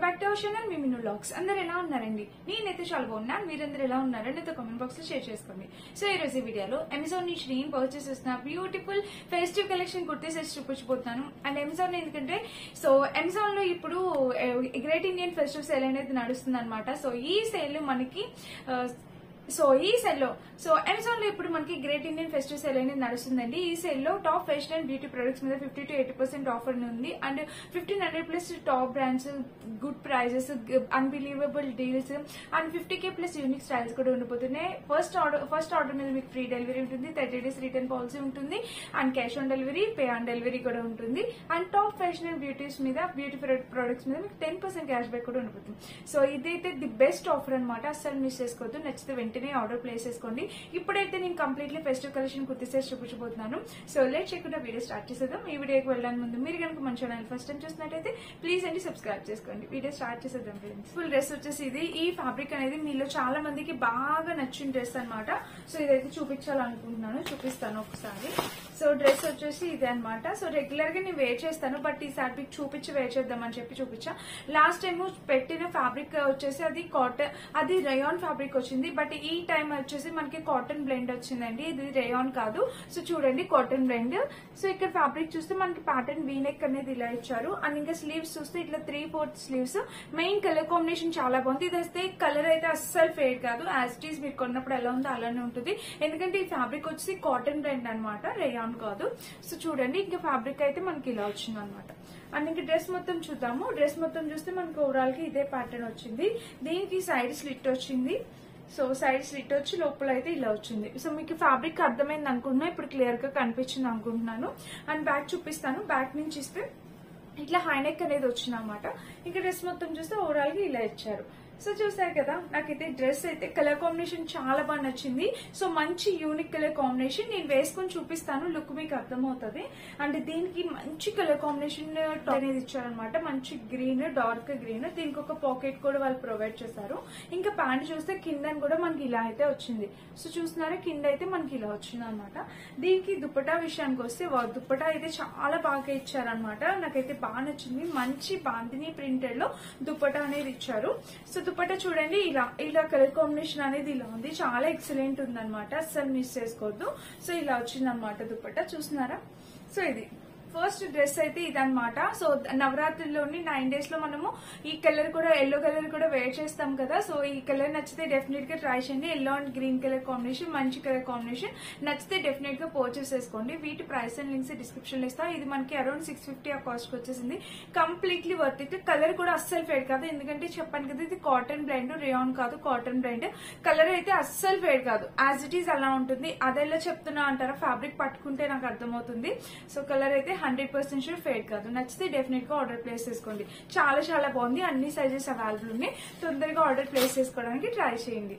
back to our channel మీ మిను లాక్స్ అందరు ఎలా ఉన్నారండి నేనైతే చాలా బాగున్నాను మీరందరూ ఎలా ఉన్నారో నాతో కామెంట్ బాక్స్ లో షేర్ చేసుకోండి సో ఈ రోజు ఈ వీడియోలో అమెజాన్ నుంచి నేను పర్చేస్ చేసిన beautiful festive collection kurti sets చూపించబోతున్నాను అండ్ అమెజాన్ ఎందుకంటే సో అమెజాన్ లో ఇప్పుడు గ్రేట్ ఇండియన్ ఫెస్టివ్ సేల్ అనేది నడుస్తుంది అనమాట సో ఈ సేల్ మనకి ఆ, సో ఈ సెల్ లో సో అమెజాన్ లో ఇప్పుడు మనకి గ్రేట్ ఇండియన్ ఫెస్టివ్ సేల్ అనేది నడుస్తుందండి ఈ సెల్ లో top fashion and beauty products మీద fifty to eighty percent offer ఉంది and fifteen hundred plus top brands good prices unbelievable deals and fifty K plus unique styles కూడా ఉండిపోతున్నాయి first order first order మీద మీకు free delivery ఉంటుంది thirty days return policy ఉంటుంది and cash on delivery pay on delivery కూడా ఉంటుంది and top fashion and beauties మీద beauty products మీద మీకు టెన్ పర్సెంట్ క్యాష్ బ్యాక్ కూడా ఉండిపోతుంది సో ఇదైతే ది బెస్ట్ ఆఫర్ అనమాట అస్సలు మిస్ చేసుకోవద్దు నచ్చితే వెంటనే ఆర్డర్ ప్లేస్ చేసుకోండి ఇప్పుడైతే నేను completely festive collection kurti sets చూపించబోతున్నాను సో లెట్ చెక్కుండా వీడియో స్టార్ట్ చేసేద్దాం ఈ వీడియోకి వెళ్ళడానికి ముందు మీరు కనుక మన ఛానల్ ఫస్ట్ టైం చూసినట్టయితే ప్లీజ్ అండి సబ్స్క్రైబ్ చేసుకోండి వీడియో స్టార్ట్ చేసేద్దాం ఫ్రెండ్స్ ఫుల్ డ్రెస్ వచ్చేసి ఇది ఈ ఫ్యాబ్రిక్ అనేది మీలో చాలా మందికి బాగా నచ్చిన డ్రెస్ అన్నమాట సో ఇదైతే చూపించాలనుకుంటున్నాను చూపిస్తాను ఒకసారి సో డ్రెస్ వచ్చేసి ఇదే అనమాట సో రెగ్యులర్ గా నేను వేర్ చేస్తాను బట్ ఈసారి మీకు చూపించి వేర్ చేద్దామని చెప్పి చూపించా లాస్ట్ టైం పెట్టిన ఫ్యాబ్రిక్ వచ్చేసి అది కాటన్ అది రయాన్ ఫ్యాబ్రిక్ వచ్చింది బట్ ఈ టైం వచ్చేసి మనకి కాటన్ బ్లెండ్ వచ్చిందండి ఇది రేయాన్ కాదు సో చూడండి కాటన్ బ్లెండ్ సో ఇక్కడ ఫ్యాబ్రిక్ చూస్తే మనకి ప్యాటర్న్ వీనెక్ అనేది ఇలా ఇచ్చారు అండ్ ఇంకా స్లీవ్స్ చూస్తే ఇట్లా three fourth sleeves main colour combination చాలా బాగుంది ఇది వస్తే కలర్ అయితే అస్సలు ఫేడ్ కాదు యాజ్ ఇట్ ఈస్ మీరు కొన్నప్పుడు ఎలా ఉందో అలానే ఉంటుంది ఎందుకంటే ఈ ఫ్యాబ్రిక్ వచ్చి కాటన్ బ్లెండ్ అనమాట రేయాన్ కాదు సో చూడండి ఇంకా ఫ్యాబ్రిక్ అయితే మనకి ఇలా వచ్చింది అనమాట అండ్ ఇంకా డ్రెస్ మొత్తం చూద్దాము డ్రెస్ మొత్తం చూస్తే మనకి ఓవరాల్ గా ఇదే ప్యాటర్న్ వచ్చింది దీనికి సైడ్ స్లిట్ వచ్చింది సో సైడ్ స్లిట్ వచ్చి లోపల అయితే ఇలా వచ్చింది సో మీకు ఫ్యాబ్రిక్ అర్థమైంది అనుకుంటున్నా ఇప్పుడు క్లియర్ గా కనిపించింది అనుకుంటున్నాను అండ్ బ్యాక్ చూపిస్తాను బ్యాక్ నుంచి ఇస్తే ఇట్లా హైనెక్ అనేది వచ్చింది అనమాట ఇంకా డ్రెస్ మొత్తం చూస్తే ఓవరాల్ గా ఇలా ఇచ్చారు సో చూసారు కదా నాకైతే డ్రెస్ అయితే కలర్ కాంబినేషన్ చాలా బాగా నచ్చింది సో మంచి యూనిక్ కలర్ కాంబినేషన్ నేను వేసుకొని చూపిస్తాను లుక్ మీకు అర్థమవుతుంది అండ్ దీనికి మంచి కలర్ కాంబినేషన్ టాప్ అనేది ఇచ్చారనమాట మంచి గ్రీన్ డార్క్ గ్రీన్ దీనికి ఒక పాకెట్ కూడా వాళ్ళు ప్రొవైడ్ చేశారు ఇంకా ప్యాంట్ చూస్తే కింద కూడా మనకి ఇలా అయితే వచ్చింది సో చూస్తున్నారా కింద అయితే మనకి ఇలా వచ్చింది అనమాట దీనికి దుప్పటా విషయానికి వస్తే వా- దుప్పటా అయితే చాలా బాగా ఇచ్చారనమాట నాకైతే బాగా నచ్చింది మంచి బాంతిని ప్రింటెడ్ లో దుప్పటా అనేది ఇచ్చారు సో దుప్పటా చూడండి ఇలా ఇలా కలర్ కాంబినేషన్ అనేది ఇలా ఉంది చాలా ఎక్సలెంట్ ఉందన్నమాట అస్సలు మిస్ చేసుకోవద్దు సో ఇలా వచ్చింది అనమాట దుప్పటా చూస్తున్నారా సో ఇది ఫస్ట్ డ్రెస్ అయితే ఇదన్నమాట సో నవరాత్రిలోని నైన్ డేస్ లో మనము ఈ కలర్ కూడా ఎల్లో కలర్ కూడా వేర్ చేస్తాం కదా సో ఈ కలర్ నచ్చితే డెఫినెట్ గా ట్రై చేయండి yellow and green colour combination మంచి కలర్ కాంబినేషన్ నచ్చితే డెఫినెట్ గా పర్చేస్ చేసుకోండి వీటి ప్రైస్ అండ్ లింక్స్ డిస్క్రిప్షన్ లో ఇస్తాం ఇది మనకి అరౌండ్ సిక్స్ ఫిఫ్టీ ఆ కాస్ట్ వచ్చేసింది కంప్లీట్లీ వర్త్ ఇట్ కలర్ కూడా అస్సలు ఫేడ్ కాదు ఎందుకంటే చెప్పాను కదా ఇది కాటన్ బ్లెండ్ రియాన్ కాదు కాటన్ బ్లెండ్ కలర్ అయితే అస్సలు ఫేడ్ కాదు యాజ్ ఇట్ ఈస్ అలా ఉంటుంది అదెలా చెప్తున్నా అంటారా ఫ్యాబ్రిక్ పట్టుకుంటే నాకు అర్థమవుతుంది సో కలర్ అయితే హండ్రెడ్ పర్సెంట్ షూర్ ఫేడ్ కాదు నచ్చితే డెఫినెట్ గా ఆర్డర్ ప్లేస్ చేసుకోండి చాలా చాలా బాగుంది అన్ని సైజెస్ అవైలబుల్ ఉన్నాయి తొందరగా ఆర్డర్ ప్లేస్ చేసుకోవడానికి ట్రై చేయండి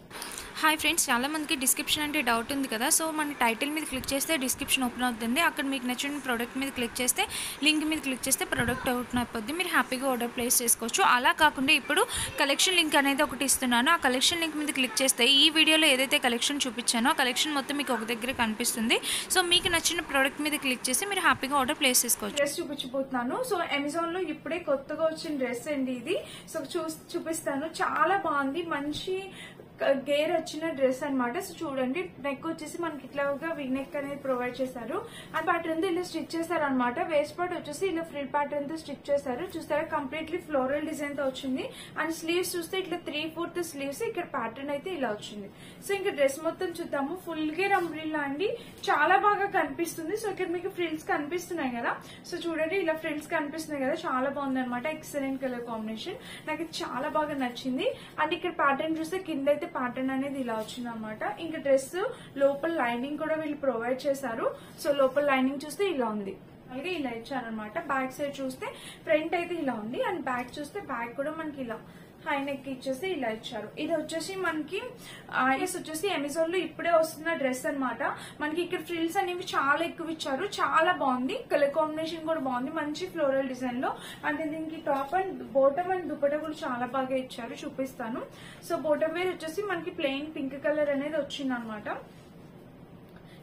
హాయ్ ఫ్రెండ్స్ చాలా మందికి డిస్క్రిప్షన్ అంటే డౌట్ ఉంది కదా సో మన టైటిల్ మీద క్లిక్ చేస్తే డిస్క్రిప్షన్ ఓపెన్ అవుతుంది అక్కడ మీకు నచ్చిన ప్రోడక్ట్ మీద క్లిక్ చేస్తే లింక్ మీద క్లిక్ చేస్తే ప్రోడక్ట్ ఓపెన్ అయిపోద్ది మీరు హ్యాపీగా ఆర్డర్ ప్లేస్ చేసుకోవచ్చు అలా కాకుండా ఇప్పుడు కలెక్షన్ లింక్ అనేది ఒకటి ఇస్తున్నాను ఆ కలెక్షన్ లింక్ మీద క్లిక్ చేస్తే ఈ వీడియోలో ఏదైతే కలెక్షన్ చూపించానో ఆ కలెక్షన్ మొత్తం మీకు ఒక దగ్గర కనిపిస్తుంది సో మీకు నచ్చిన ప్రోడక్ట్ మీద క్లిక్ చేసి మీరు హ్యాపీగా ఆర్డర్ ప్లేస్ చేసుకోవచ్చు డ్రెస్ చూపించబోతున్నాను సో అమెజాన్ లో ఇప్పుడే కొత్తగా వచ్చిన డ్రెస్ అండి ఇది సో చూ చూపిస్తాను చాలా బాగుంది మంచి గేర్ వచ్చిన డ్రెస్ అన్నమాట సో చూడండి నెక్ వచ్చేసి మనకి ఇట్లాగా విగ్ నెక్ అనేది ప్రొవైడ్ చేశారు ఆ ప్యాటర్న్ తో ఇలా స్టిచ్ చేశారు అనమాట వేస్ట్ పార్ట్ వచ్చేసి ఇలా ఫ్రిల్ ప్యాటర్న్ తో స్టిచ్ చేశారు చూస్తారా కంప్లీట్లీ ఫ్లోరల్ డిజైన్ తో వచ్చింది అండ్ స్లీవ్స్ చూస్తే ఇట్లా త్రీ ఫోర్త్ స్లీవ్స్ ఇక్కడ ప్యాటర్న్ అయితే ఇలా వచ్చింది సో ఇంకా డ్రెస్ మొత్తం చూద్దాము ఫుల్ గేర్ అంబ్రిల్లా అండి చాలా బాగా కనిపిస్తుంది సో ఇక్కడ మీకు ఫ్రిల్స్ కనిపిస్తున్నాయి కదా సో చూడండి ఇలా ఫ్రిల్స్ కనిపిస్తున్నాయి కదా చాలా బాగుంది అనమాట ఎక్సలెంట్ కలర్ కాంబినేషన్ నాకు ఇది చాలా బాగా నచ్చింది అండ్ ఇక్కడ ప్యాటర్న్ చూస్తే కింద అయితే ప్యాటర్న్ అనేది ఇలా వచ్చింది అనమాట ఇంకా డ్రెస్ లోపల లైనింగ్ కూడా వీళ్ళు ప్రొవైడ్ చేశారు సో లోపల లైనింగ్ చూస్తే ఇలా ఉంది అలాగే ఇలా ఇచ్చారనమాట బ్యాక్ సైడ్ చూస్తే ఫ్రంట్ అయితే ఇలా ఉంది అండ్ బ్యాక్ చూస్తే బ్యాక్ కూడా మనకి ఇలా హై నెక్ ఇచ్చేసి ఇలా ఇచ్చారు ఇది వచ్చేసి మనకి ఐఎస్ వచ్చేసి అమెజాన్ లో ఇప్పుడే వస్తున్న డ్రెస్ అన్నమాట మనకి ఇక్కడ ఫ్రిల్స్ అనేవి చాలా ఎక్కువ ఇచ్చారు చాలా బాగుంది కలర్ కాంబినేషన్ కూడా బాగుంది మంచి ఫ్లోరల్ డిజైన్ లో అంటే దీనికి top and bottom and dupatta కూడా చాలా బాగా ఇచ్చారు చూపిస్తాను సో బోటమ్ వేర్ వచ్చేసి మనకి ప్లెయిన్ పింక్ కలర్ అనేది వచ్చింది అనమాట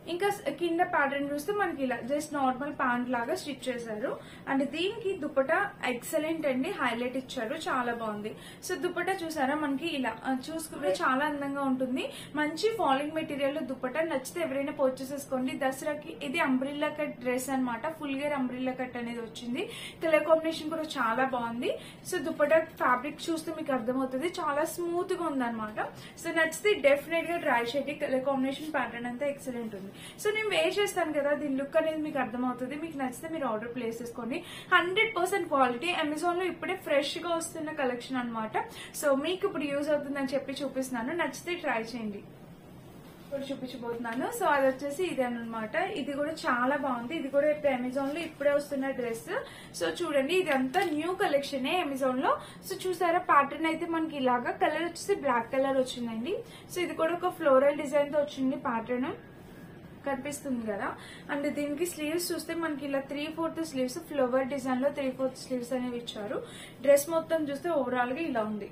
ఇంకా స- కింద ప్యాటర్న్ చూస్తే మనకి ఇలా జస్ట్ నార్మల్ ప్యాంట్ లాగా స్టిచ్ చేశారు అండ్ దీనికి దుపట్టా ఎక్సలెంట్ అండి హైలైట్ ఇచ్చారు చాలా బాగుంది సో దుపట్టా చూసారా మనకి ఇలా ఆ, చూసుకుంటే చాలా అందంగా ఉంటుంది మంచి ఫాలింగ్ మెటీరియల్ లో దుపట్టా నచ్చితే ఎవరైనా పర్చేస్ చేసుకోండి దసరాకి ఇది అంబ్రిల్లా కట్ డ్రెస్ అన్నమాట ఫుల్ గేర్ అంబ్రిల్లా కట్ అనేది వచ్చింది కలర్ కాంబినేషన్ కూడా చాలా బాగుంది సో దుపట్టా ఫ్యాబ్రిక్ చూస్తే మీకు అర్థమవుతుంది చాలా స్మూత్ గా ఉందన్నమాట సో నచ్చితే డెఫినెట్ గా ట్రై చేయండి కలర్ కాంబినేషన్ ప్యాటర్న్ అంతా ఎక్సలెంట్ ఉంది సో నేను వే చేస్తాను కదా దీని లుక్ అనేది మీకు అర్థమవుతుంది మీకు నచ్చితే మీరు ఆర్డర్ ప్లేస్ చేసుకోండి హండ్రెడ్ పర్సెంట్ క్వాలిటీ అమెజాన్ లో ఇప్పుడే ఫ్రెష్ గా వస్తున్న కలెక్షన్ అన్నమాట సో మీకు ఇప్పుడు యూజ్ అవుతుందని చెప్పి చూపిస్తున్నాను నచ్చితే ట్రై చేయండి ఇప్పుడు చూపించబోతున్నాను సో అది వచ్చేసి ఇది అనమాట ఇది కూడా చాలా బాగుంది ఇది కూడా ఇప్పుడు అమెజాన్ లో ఇప్పుడే వస్తున్న డ్రెస్ సో చూడండి ఇది అంతా న్యూ కలెక్షన్ అమెజాన్ లో సో చూసారా ప్యాటర్న్ అయితే మనకి ఇలాగా కలర్ వచ్చేసి బ్లాక్ కలర్ వచ్చిందండి సో ఇది కూడా ఒక ఫ్లోరల్ డిజైన్ తో వచ్చింది ప్యాటర్న్ కనిపిస్తుంది కదా అండ్ దీనికి స్లీవ్స్ చూస్తే మనకి ఇలా three fourth sleeves flower design లో త్రీ ఫోర్త్ స్లీవ్స్ అనేవి ఇచ్చారు డ్రెస్ మొత్తం చూస్తే ఓవరాల్ గా ఇలా ఉంది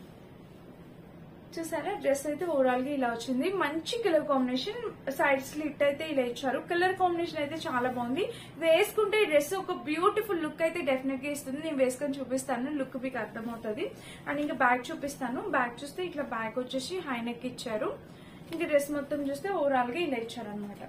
చూసారా డ్రెస్ అయితే ఓవరాల్ గా ఇలా వచ్చింది మంచి కలర్ కాంబినేషన్ సైడ్ స్లిట్ అయితే ఇలా ఇచ్చారు కలర్ కాంబినేషన్ అయితే చాలా బాగుంది వేసుకుంటే ఈ డ్రెస్ ఒక బ్యూటిఫుల్ లుక్ అయితే డెఫినెట్ గా ఇస్తుంది నేను వేసుకొని చూపిస్తాను లుక్ మీకు అర్థమవుతుంది అండ్ ఇంకా బ్యాగ్ చూపిస్తాను బ్యాగ్ చూస్తే ఇట్లా బ్యాగ్ వచ్చేసి హై నెక్ ఇచ్చారు ఇంకా డ్రెస్ మొత్తం చూస్తే ఓవరాల్ గా ఇలా ఇచ్చారు అనమాట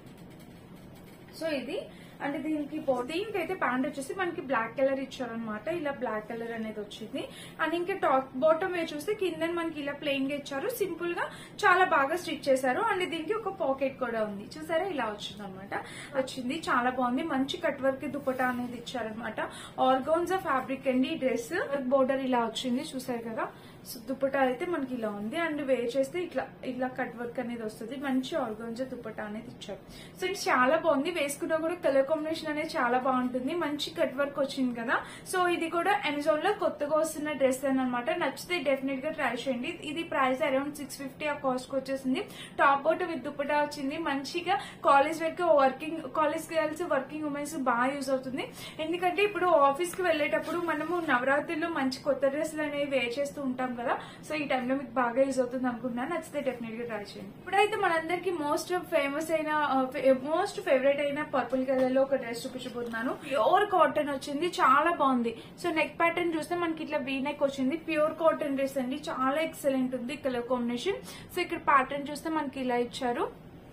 సో ఇది అంటే దీనికి పో- దీనికి అయితే ప్యాంట్ వచ్చేసి మనకి బ్లాక్ కలర్ ఇచ్చారనమాట ఇలా బ్లాక్ కలర్ అనేది వచ్చింది అండ్ ఇంకా టాప్ బాటమ్ వే చూస్తే కింద మనకి ఇలా ప్లెయిన్ గా ఇచ్చారు సింపుల్ గా చాలా బాగా స్టిచ్ చేశారు అండ్ దీనికి ఒక పాకెట్ కూడా ఉంది చూసారా ఇలా వచ్చింది అనమాట వచ్చింది చాలా బాగుంది మంచి కట్ వర్క్ దుపటా అనేది ఇచ్చారనమాట ఆర్గోన్జా ఫ్యాబ్రిక్ అండి ఈ డ్రెస్ బోర్డర్ ఇలా వచ్చింది చూసారు కదా సో దుపట్టా అయితే మనకి ఇలా ఉంది అండ్ వేర్ చేస్తే ఇట్లా ఇట్లా కట్ వర్క్ అనేది వస్తుంది మంచి ఆర్గంజా దుపట్టా అనేది ఇచ్చారు సో ఇది చాలా బాగుంది వేసుకున్నా కూడా కలర్ కాంబినేషన్ అనేది చాలా బాగుంటుంది మంచి కట్ వర్క్ వచ్చింది కదా సో ఇది కూడా అమెజాన్ లో కొత్తగా వస్తున్న డ్రెస్ అనమాట నచ్చితే డెఫినెట్ గా ట్రై చేయండి ఇది ప్రైస్ అరౌండ్ సిక్స్ ఫిఫ్టీ ఆ కాస్ట్ వచ్చేసింది టాప్ బోట్ విత్ దుపట్టా వచ్చింది మంచిగా కాలేజ్ వరకు working college girls working womens బాగా యూజ్ అవుతుంది ఎందుకంటే ఇప్పుడు ఆఫీస్ కి వెళ్ళేటప్పుడు మనము నవరాత్రుల్లో మంచి కొత్త డ్రెస్సులు అనేవి వేర్ చేస్తూ ఉంటాం కదా సో ఈ టైంలో మీకు బాగా యూజ్ అవుతుంది అనుకుంటున్నాను నచ్చితే డెఫినెట్ గా ట్రై చేయండి ఇప్పుడైతే మనందరికి మోస్ట్ ఫేమస్ అయిన మోస్ట్ ఫేవరెట్ అయిన పర్పుల్ కలర్ లో ఒక డ్రెస్ చూపించబోతున్నాను ప్యూర్ కాటన్ వచ్చింది చాలా బాగుంది సో నెక్ ప్యాటర్న్ చూస్తే మనకి ఇట్లా వీ నెక్ వచ్చింది ప్యూర్ కాటన్ డ్రెస్ అండి చాలా ఎక్సలెంట్ ఉంది కలర్ కాంబినేషన్ సో ఇక్కడ ప్యాటర్న్ చూస్తే మనకి ఇలా ఇచ్చారు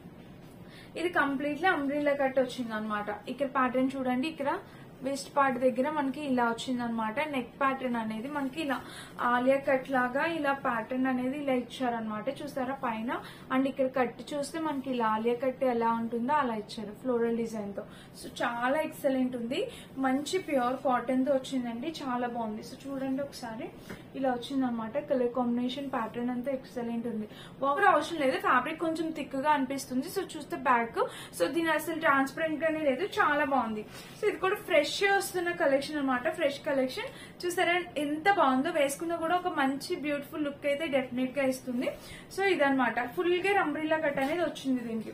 ఇది కంప్లీట్లీ అంబ్రిల్లా కట్ వచ్చింది అనమాట ఇక్కడ ప్యాటర్న్ చూడండి ఇక్కడ వెస్ట్ పార్ట్ దగ్గర మనకి ఇలా వచ్చింది అనమాట నెక్ ప్యాటర్న్ అనేది మనకి ఇలా ఆలియా కట్ లాగా ఇలా ప్యాటర్న్ అనేది ఇలా ఇచ్చారనమాట చూసారా పైన అండ్ ఇక్కడ కట్ చూస్తే మనకి ఇలా ఆలియా కట్ ఎలా ఉంటుందో అలా ఇచ్చారు ఫ్లోరల్ డిజైన్ తో సో చాలా ఎక్సలెంట్ ఉంది మంచి ప్యూర్ కాటన్ తో వచ్చిందండి చాలా బాగుంది సో చూడండి ఒకసారి ఇలా వచ్చింది అనమాట కలర్ కాంబినేషన్ ప్యాటర్న్ అంతా ఎక్సలెంట్ ఉంది ఓవర్ అవసరం లేదు ఫ్యాబ్రిక్ కొంచెం థిక్ గా అనిపిస్తుంది సో చూస్తే బ్యాక్ సో దీని అసలు ట్రాన్స్పరెంట్ గానే లేదు చాలా బాగుంది సో ఇది కూడా ఫ్రెష్ వస్తున్న కలెక్షన్ అన్నమాట ఫ్రెష్ కలెక్షన్ చూసారా ఎంత బాగుందో వేసుకున్నా కూడా ఒక మంచి బ్యూటిఫుల్ లుక్ అయితే డెఫినెట్ గా ఇస్తుంది సో ఇదనమాట ఫుల్ గా అంబ్రిల్లా కట్ అనేది వచ్చింది దీనికి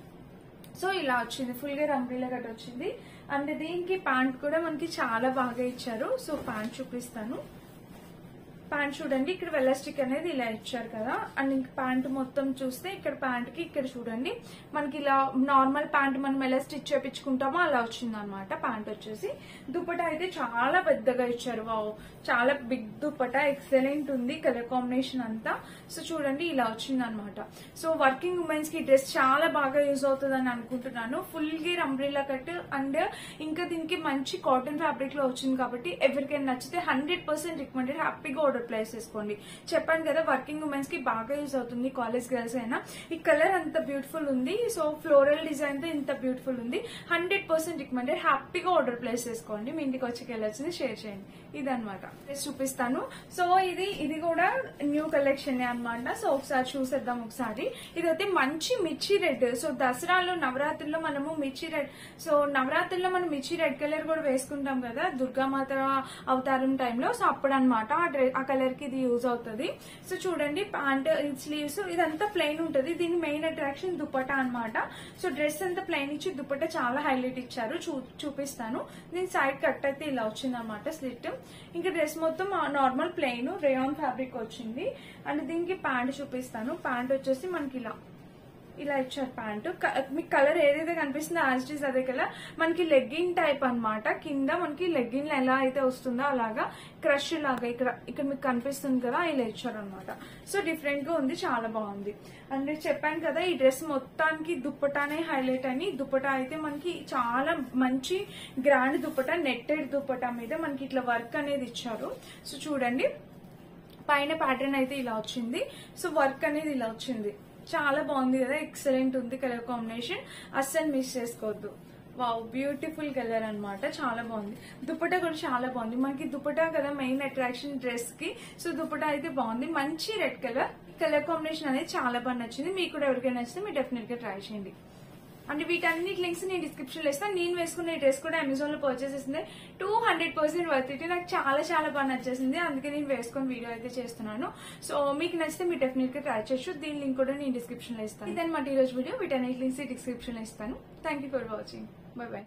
సో ఇలా వచ్చింది ఫుల్ గా అంబ్రిల్లా కట్ వచ్చింది అండ్ దీనికి ప్యాంట్ కూడా మనకి చాలా బాగా ఇచ్చారు సో ప్యాంట్ చూపిస్తాను ప్యాంట్ చూడండి ఇక్కడ వెలాస్టిక్ అనేది ఇలా ఇచ్చారు కదా అండ్ ఇంక ప్యాంట్ మొత్తం చూస్తే ఇక్కడ ప్యాంట్ కి ఇక్కడ చూడండి మనకి ఇలా నార్మల్ ప్యాంట్ మనం ఎలా స్టిచ్ చేపించుకుంటామో అలా వచ్చింది అనమాట ప్యాంట్ వచ్చేసి దుపట్టా అయితే చాలా పెద్దగా ఇచ్చారు వావ్ చాలా బిగ్ దుపట్టా ఎక్సలెంట్ ఉంది కలర్ కాంబినేషన్ అంతా సో చూడండి ఇలా వచ్చింది అనమాట సో వర్కింగ్ ఉమెన్స్ కి డ్రెస్ చాలా బాగా యూజ్ అవుతుంది అని అనుకుంటున్నాను ఫుల్ గేర్ అంబ్రిల్లా కట్ అండ్ ఇంకా దీనికి మంచి కాటన్ ఫ్యాబ్రిక్ లో వచ్చింది కాబట్టి ఎవరికైనా నచ్చితే హండ్రెడ్ పర్సెంట్ రికమెండెడ్ హ్యాపీగా ఆర్డర్ ప్లేస్ చేసుకోండి చెప్పాను కదా వర్కింగ్ ఉమెన్స్ కి బాగా యూజ్ అవుతుంది కాలేజ్ గర్ల్స్ అయినా ఈ కలర్ అంత బ్యూటిఫుల్ ఉంది సో ఫ్లోరల్ డిజైన్ తో ఇంత బ్యూటిఫుల్ ఉంది హండ్రెడ్ పర్సెంట్ రికమెండెడ్ హ్యాపీగా ఆర్డర్ ప్లేస్ చేసుకోండి మీ ఇంటికి వచ్చి వెళ్ళొచ్చింది షేర్ చేయండి ఇదన్నమాట డ్రెస్ చూపిస్తాను సో ఇది ఇది కూడా న్యూ కలెక్షన్ అన్నమాట సో ఒకసారి చూసేద్దాం ఒకసారి ఇదైతే మంచి మిర్చి రెడ్ సో దసరాలో నవరాత్రుల్లో మనము మిర్చి రెడ్ సో నవరాత్రుల్లో మనం మిర్చి రెడ్ కలర్ కూడా వేసుకుంటాం కదా దుర్గామాత అవతారం టైంలో సో అప్పుడు అనమాట ఆ కలర్ కి ఇది యూజ్ అవుతుంది సో చూడండి ప్యాంట్ స్లీవ్స్ ఇదంతా ప్లెయిన్ ఉంటుంది దీని మెయిన్ అట్రాక్షన్ దుపట్టా అన్నమాట సో డ్రెస్ అంతా ప్లెయిన్ ఇచ్చి దుపట్టా చాలా హైలైట్ ఇచ్చారు చూ- చూపిస్తాను దీని సైడ్ కట్ అయితే ఇలా వచ్చింది అనమాట స్లిట్ ఇంకా డ్రెస్ మొత్తం నార్మల్ ప్లెయిన్ రేయాన్ ఫ్యాబ్రిక్ వచ్చింది అండ్ దీనికి ప్యాంట్ చూపిస్తాను ప్యాంట్ వచ్చేసి మనకి ఇలా ఇలా ఇచ్చారు ప్యాంటు మీకు కలర్ ఏదైతే కనిపిస్తుందో యాజ్ ఇస్ అదే కలర్ మనకి లెగ్గిన్ టైప్ అన్నమాట కింద మనకి లెగ్గిన్ ఎలా అయితే వస్తుందో అలాగా క్రష్ లాగా ఇక్కడ ఇక్కడ మీకు కనిపిస్తుంది కదా ఇలా ఇచ్చారు అనమాట సో డిఫరెంట్ గా ఉంది చాలా బాగుంది అండ్ చెప్పాను కదా ఈ డ్రెస్ మొత్తానికి దుప్పటానే హైలైట్ అని దుప్పటా అయితే మనకి చాలా మంచి గ్రాండ్ దుప్పటా నెట్టెడ్ దుప్పటా మీద మనకి ఇట్లా వర్క్ అనేది ఇచ్చారు సో చూడండి పైన ప్యాటర్న్ అయితే ఇలా వచ్చింది సో వర్క్ అనేది ఇలా వచ్చింది చాలా బాగుంది కదా ఎక్సలెంట్ ఉంది కలర్ కాంబినేషన్ అస్సలు మిస్ చేసుకోవద్దు వావ్ బ్యూటిఫుల్ కలర్ అన్నమాట చాలా బాగుంది దుపట్టా కూడా చాలా బాగుంది మనకి దుపట్టా కదా మెయిన్ అట్రాక్షన్ డ్రెస్ కి సో దుపట్టా అయితే బాగుంది మంచి రెడ్ కలర్ కలర్ కాంబినేషన్ అనేది చాలా బాగా నచ్చింది మీకు కూడా ఎవరికైనా నచ్చితే మీరు డెఫినెట్ గా ట్రై చేయండి అంటే వీటన్నిటి లింక్స్ నేను డిస్క్రిప్షన్ లో ఇస్తాను నేను వేసుకునే డ్రెస్ కూడా అమెజాన్ లో పర్చేస్ చేసింది two hundred percent worth it నాకు చాలా చాలా బాగా నచ్చేసింది అందుకే నేను వేసుకొని వీడియో అయితే చేస్తున్నాను సో మీకు నచ్చితే మీరు డెఫినెట్ గా ట్రై చేయొచ్చు దీని లింక్ కూడా నేను డిస్క్రిప్షన్ లో ఇస్తాను ఇదన్నమాట ఈ రోజు వీడియో వీటన్నిటి లింక్స్ డిస్క్రిప్షన్ లో ఇస్తాను thank you for watching bye by